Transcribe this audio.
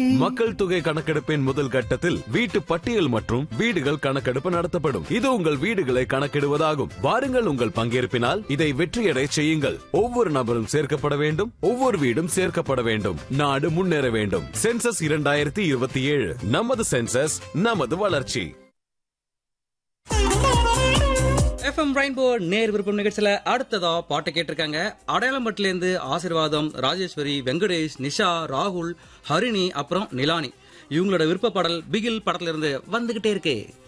மக்கள் தொகை கணக்கெடுப்பின் முதல் கட்டத்தில் வீட்டு பட்டியல் மற்றும் வீடுகள் கணக்கெடுப்பு நடத்தப்படும் இது உங்கள் வீடுகளை கணக்கிடுவதாகும் வாருங்கள் உங்கள் பங்கேற்பினால் இதை வெற்றியடை செய்யுங்கள் ஒவ்வொரு நபரும் சேர்க்கப்பட வேண்டும் ஒவ்வொரு வீடும் சேர்க்கப்பட வேண்டும் நாடு முன்னேற வேண்டும் சென்சஸ் இரண்டாயிரத்தி இருபத்தி ஏழு நமது சென்சஸ் நமது வளர்ச்சி எஃப்எம் ரெயின்போ நேர் விருப்பம் நிகழ்ச்சியில அடுத்ததா பாட்டு கேட்டிருக்காங்க அடையாளம்பட்டில இருந்து ஆசீர்வாதம் ராஜேஸ்வரி வெங்கடேஷ் நிஷா ராகுல் ஹரிணி அப்புறம் நிலானி இவங்களோட விருப்ப பாடல் பிகில் படத்துல இருந்து வந்துகிட்டே இருக்கு